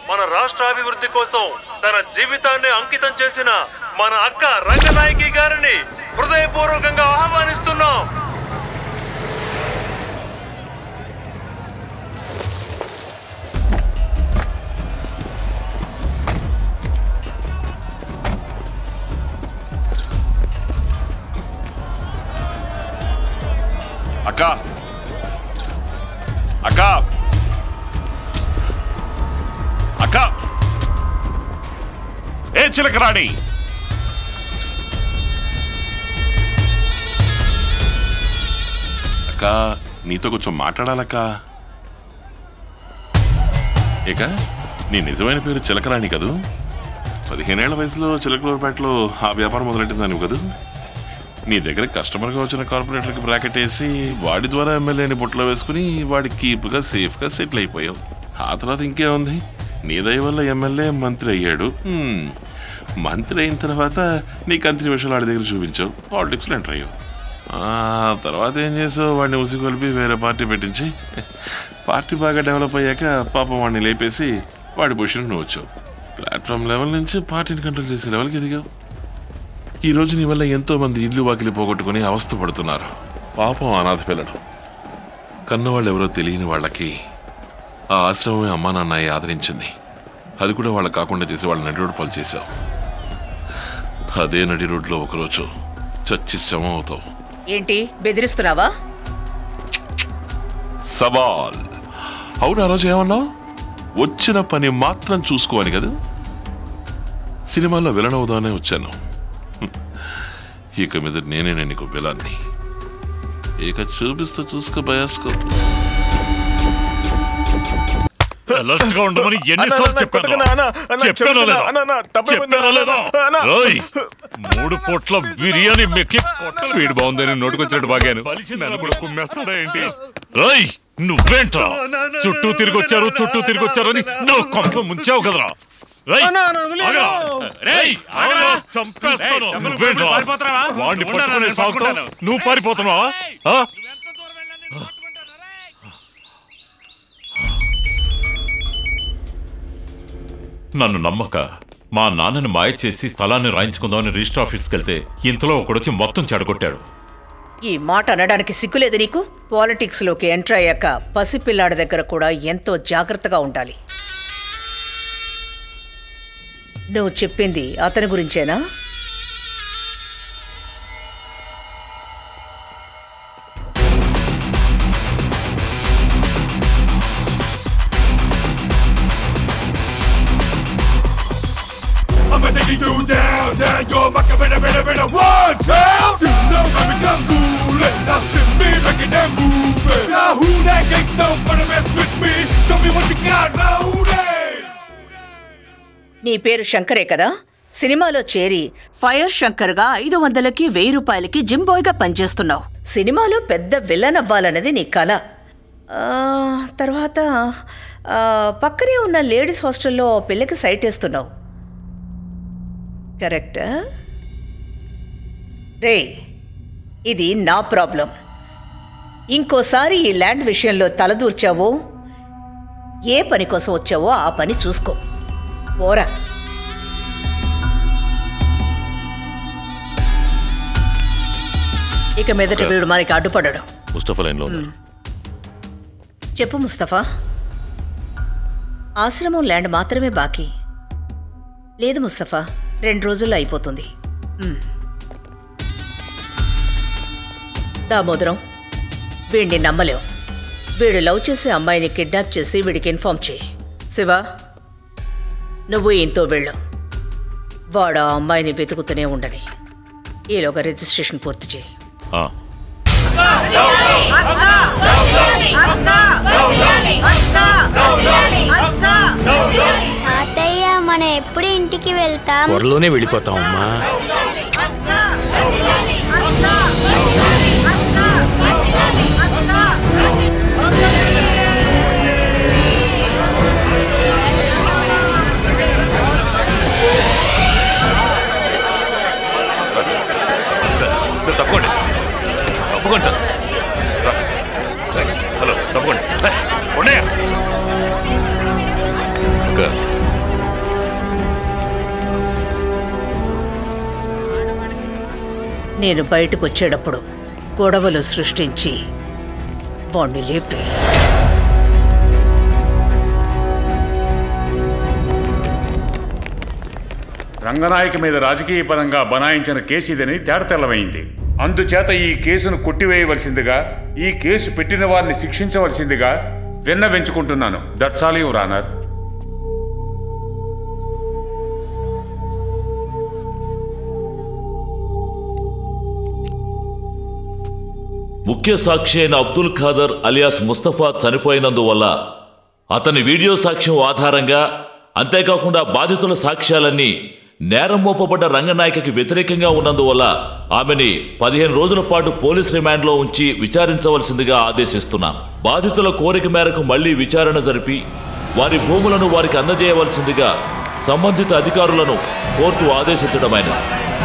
మన రాష్ట్ర అభివృద్ధి కోసం తన జీవితాన్ని అంకితం చేసిన మన అక్క రంగనాయకి గారిని హృదయపూర్వకంగా ఆహ్వానిస్తున్నాం అక్క అక్క అక్క ఏ చిలకరాణి అక్క నీతో కొంచెం మాట్లాడాలక్క ఇక నీ నిజమైన పేరు చిలకరాణి కదూ పదిహేనేళ్ల వయసులో చిలకలూరుపేటలో ఆ వ్యాపారం మొదలెట్టిందాను కదూ నీ దగ్గర కస్టమర్గా వచ్చిన కార్పొరేట్లకు బ్రాకెట్ వేసి వాడి ద్వారా ఎమ్మెల్యేని బుట్టలో వేసుకుని వాడి కీప్గా సేఫ్గా సెటిల్ అయిపోయావు ఆ తర్వాత ఇంకేముంది నీ దయ వల్ల ఎమ్మెల్యే మంత్రి అయ్యాడు హ్మ్. మంత్రి అయిన తర్వాత నీ కంత్రి విషయాలు వాడి దగ్గర చూపించావు పాలిటిక్స్లో ఎంటర్ అయ్యావు ఆ తర్వాత ఏం చేసావు వాడిని ఉసిగొలిపి వేరే పార్టీ పెట్టించి పార్టీ బాగా డెవలప్ అయ్యాక పాపం వాడిని లేపేసి వాడి పొజిషన్కి నువ్వు వచ్చావు ప్లాట్ఫామ్ లెవెల్ నుంచి పార్టీని కంట్రోల్ చేసే లెవెల్కి ఎదిగావు ఈ రోజు నీ వల్ల ఎంతో మంది ఇల్లు వాకిలి పోగొట్టుకుని అవస్థ పడుతున్నారు పాపం అనాథ పిల్లలు కన్నవాళ్ళు ఎవరో తెలియని వాళ్ళకి ఆ ఆశ్రమమే అమ్మా నాన్న అయి ఆదరించింది అది కూడా వాళ్ళకి కాకుండా చేసి వాళ్ళ నడి రోడ్డు పాలు చేశావు అదే నడి రోడ్లో ఒకరోజు చచ్చి శవం అవుతావు ఏంటి బెదిరిస్తున్నావా సవాల్ అవును ఆ రోజు ఏమన్నావు వచ్చిన పని మాత్రం చూసుకోవాలి కదా సినిమాల్లో విలన్ అవుదామనే వచ్చాను హ్మ్. ఇక మీద నేనే నీకు విలాన్ని ఇక చూపిస్తూ చూసుకో బయాస్కోప్ అలర్ట్ గా ఉండమని ఎన్నిసార్లు అన్న, చెప్పాను కొట్టకు నాన్న. అన్న, చెప్పానో చెప్తున్నా. లేదో అన్న, అన్న, తప్పైపోయింది. చెప్పానో లేదో అన్న. రోయ్ మూడు పొట్ల బిర్యానీ మెక్కి స్వీట్ బాగుందని నోటుకొచ్చినట్టు బాగాను నన్ను కూడా కుమ్మేస్తాడా ఏంటి రోయ్ నువ్వేంట్రా చుట్టూ తిరిగి వచ్చారు చుట్టూ తిరిగి వచ్చారని నువ్వు కొంప ముంచావు కదరా రేయ్, ఆగరా. రేయ్, ఆగరా, చంపేస్తాను. నువ్వేంట్రా? వాడిని పట్టుకునే సాగుతావు నువ్వు పారిపోతున్నావా ఆ? నన్ను నమ్మక మా నాన్నని మాయ చేసి స్థలాన్ని రాయించుకుందామని రిజిస్టర్ ఆఫీస్కి వెళ్తే ఇంతలో ఒకడొచ్చి మొత్తం చెడగొట్టాడు ఈ మాట అనడానికి సిగ్గులేదు నీకు పాలిటిక్స్ లోకి ఎంటర్ అయ్యాక పసిపిల్లాడి దగ్గర కూడా ఎంతో జాగ్రత్తగా ఉండాలి నువ్వు చెప్పింది అతని గురించేనా I'ma take you down, down your maka better, better, better. One, two, you know how we come ruling. Now sit me back in that movie. Now who that gangsta wanna mess with me? Show me what you got, Rowdy. నీ పేరు శంకరే కదా సినిమాలో చేరి fire శంకర్గా ఐదు వందలకి వెయ్యి రూపాయలకి gym బాయ్గా పనిచేస్తున్నావు సినిమాలో పెద్ద విలన్ అవ్వాలన్నది నీ కళ ఆ, తర్వాత ఆ, పక్కనే ఉన్న లేడీస్ హాస్టల్లో ఓ పిల్లకి సైట్ వేస్తున్నావు కరెక్టా రే ఇది నా ప్రాబ్లం ఇంకోసారి ఈ ల్యాండ్ విషయంలో తలదూర్చావో ఏ పని కోసం వచ్చావో ఆ పని చూసుకో పోరా ఇక మీదట వీడు మనకి అడ్డుపడడు ముస్తఫా లైన్లో ఉన్నారు చెప్పు ముస్తఫా ఆశ్రమం ల్యాండ్ మాత్రమే బాకీ లేదు ముస్తఫా రెండు రోజుల్లో అయిపోతుంది మ్. దామోదరం వీడిని నమ్మలేం వీడు లవ్ చేసే అమ్మాయిని కిడ్నాప్ చేసి వీడికి ఇన్ఫార్మ్ చేయి శివ నువ్వు ఇంతో వెళ్ళు వాడు ఆ అమ్మాయిని వెతుకుతూనే ఉండని ఈలోగా రిజిస్ట్రేషన్ పూర్తి చేయి ఆ. తాతయ్య మనం ఎప్పుడు ఇంటికి వెళ్తాం త్వరలోనే వెళ్ళిపోతాం అమ్మా సార్ తప్పకోండి తప్పకోండి సార్ రా. హలో తప్పకోండి ఏ, ఉన్నయ్య. అక్క నేను బయటకు వచ్చేటప్పుడు గొడవలు సృష్టించి వాణ్ణి లేపే రంగనాయక మీద రాజకీయ పరంగా బనాయించిన కేసు ఇదని తేటతెల్లమైంది అందుచేత ఈ కేసును కొట్టివేయవలసిందిగా ఈ కేసు పెట్టిన వారిని శిక్షించవలసిందిగా విన్నవించుకుంటున్నాను దట్స్ ఆల్ యువర్ ఆనర్ ముఖ్య సాక్షి అయిన అబ్దుల్ ఖాదర్ అలియాస్ ముస్తఫా చనిపోయినందువల్ల అతని వీడియో సాక్ష్యం ఆధారంగా అంతేకాకుండా బాధితుల సాక్ష్యాలన్నీ నేరం మోపబడ్డ రంగనాయకకి వ్యతిరేకంగా ఉన్నందువల్ల ఆమెని పదిహేను రోజుల పాటు పోలీస్ రిమాండ్లో ఉంచి విచారించవలసిందిగా ఆదేశిస్తున్నాం బాధితుల కోరిక మేరకు మళ్లీ విచారణ జరిపి వారి భూములను వారికి అందజేయవలసిందిగా సంబంధిత అధికారులను కోర్టు ఆదేశించడమైనది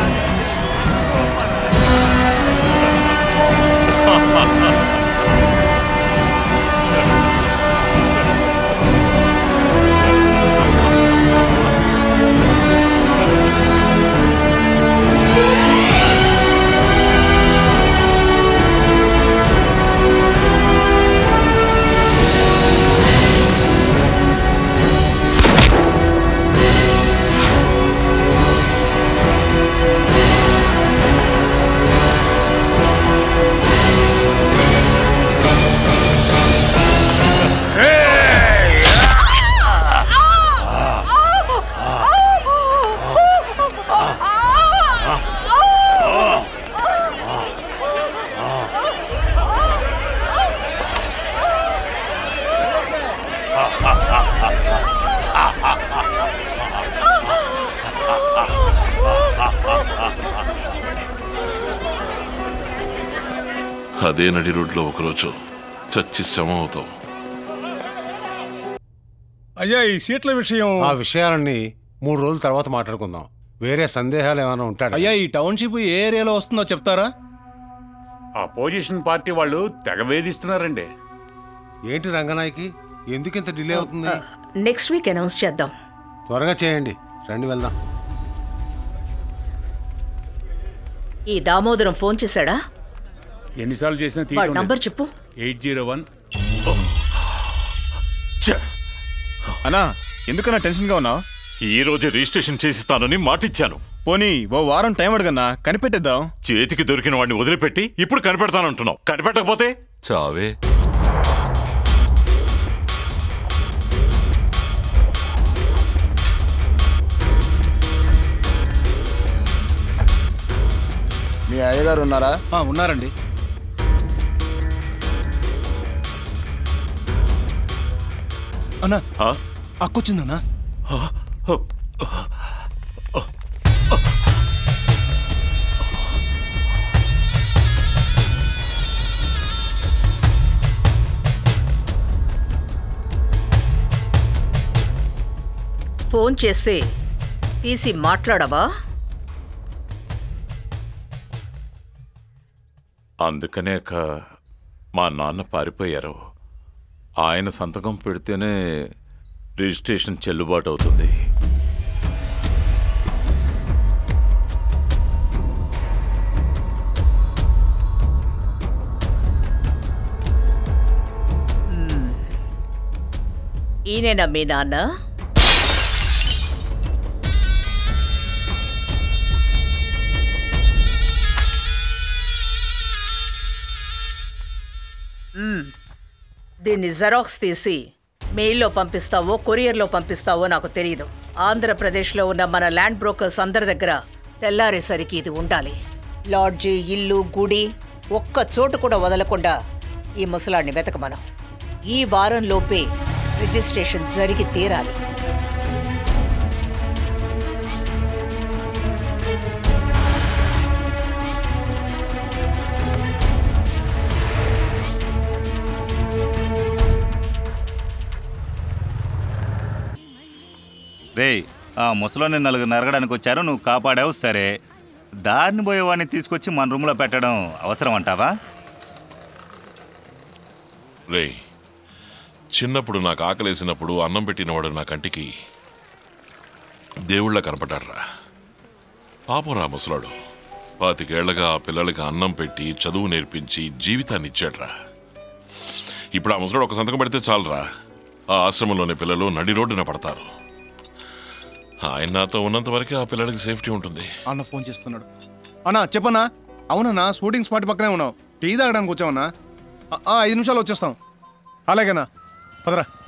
అదే నడి రోడ్లో ఒకరోజు చచ్చి శవం అవుతావు అయ్యా ఈ సీట్ల విషయం ఆ విషయాలన్నీ మూడు రోజుల తర్వాత మాట్లాడుకుందాం వేరే సందేహాలు ఏమైనా ఉంటాడు అయ్యా ఈ టౌన్షిప్ ఏ ఏరియాలో వస్తుందో చెప్తారా అపోజిషన్ పార్టీ వాళ్ళు తెగ వేధిస్తున్నారండి ఏంటి రంగనాయకి ఎందుకు ఇంత డిలే అవుతుంది నెక్స్ట్ వీక్ అనౌన్స్ చేద్దాం త్వరగా చేయండి రండి వెళ్దాం ఈ దామోదరం ఫోన్ చేశాడా ఎన్నిసార్లు చేసినా వాడి నంబర్ చెప్పు ఎయిట్ జీరో వన్ అన్నా ఎందుకన్నా టెన్షన్గా ఉన్నావు ఈ రోజు రిజిస్ట్రేషన్ చేసిస్తానని మాటిచ్చాను పోనీ ఓ వారం టైం అడగన్నా కనిపెట్టేద్దాం చేతికి దొరికిన వాడిని వదిలిపెట్టి ఇప్పుడు కనిపెడతానంటున్నావు కనిపెట్టకపోతే చావే మీ అయ్యగారు ఉన్నారా ఆ, ఉన్నారండి అన్నా అక్కొచ్చిందన్నా ఫోన్ చేస్తే తీసి మాట్లాడవా అందుకనే అక్క మా నాన్న పారిపోయారు ఆయన సంతకం పెడితేనే రిజిస్ట్రేషన్ చెల్లుబాటు అవుతుంది ఈయనేనా మీ నాన్న మ్మ్. దీన్ని జెరాక్స్ తీసి మెయిల్లో పంపిస్తావో కొరియర్లో పంపిస్తావో నాకు తెలియదు ఆంధ్రప్రదేశ్లో ఉన్న మన ల్యాండ్ బ్రోకర్స్ అందరి దగ్గర తెల్లారేసరికి ఇది ఉండాలి లాడ్జి ఇల్లు గుడి ఒక్క చోటు కూడా వదలకుండా ఈ ముసలాడిని వెతకమను ఈ వారం లోపే రిజిస్ట్రేషన్ జరిగి తీరాలి రేయ్ ఆ ముసలోని నలుగురు నరగడానికి వచ్చారు నువ్వు కాపాడావు సరే దారిని పోయేవాడిని తీసుకొచ్చి మన రూమ్లో పెట్టడం అవసరం అంటావా రే చిన్నప్పుడు నాకు ఆకలేసినప్పుడు అన్నం పెట్టినవాడు నా కంటికి దేవుళ్ళ కనపడ్డాడ్రా పాపం రా ముసలాడు పాతికేళ్లగా ఆ పిల్లలకి అన్నం పెట్టి చదువు నేర్పించి జీవితాన్ని ఇచ్చాడ్రా ఇప్పుడు ఆ ముసలోడు ఒక సంతకం పెడితే చాలరా ఆ ఆశ్రమంలోని పిల్లలు నడి రోడ్డున పడతారు ఆయన నాతో ఉన్నంత వరకే ఆ పిల్లలకి సేఫ్టీ ఉంటుంది అన్న ఫోన్ చేస్తున్నాడు అన్నా చెప్పన్నా అవునన్నా షూటింగ్ స్పాట్ పక్కనే ఉన్నావు టీ తాగడానికి వచ్చావన్నా ఆ, ఆ, ఐదు నిమిషాలు వచ్చేస్తాం అలాగేనా పదరా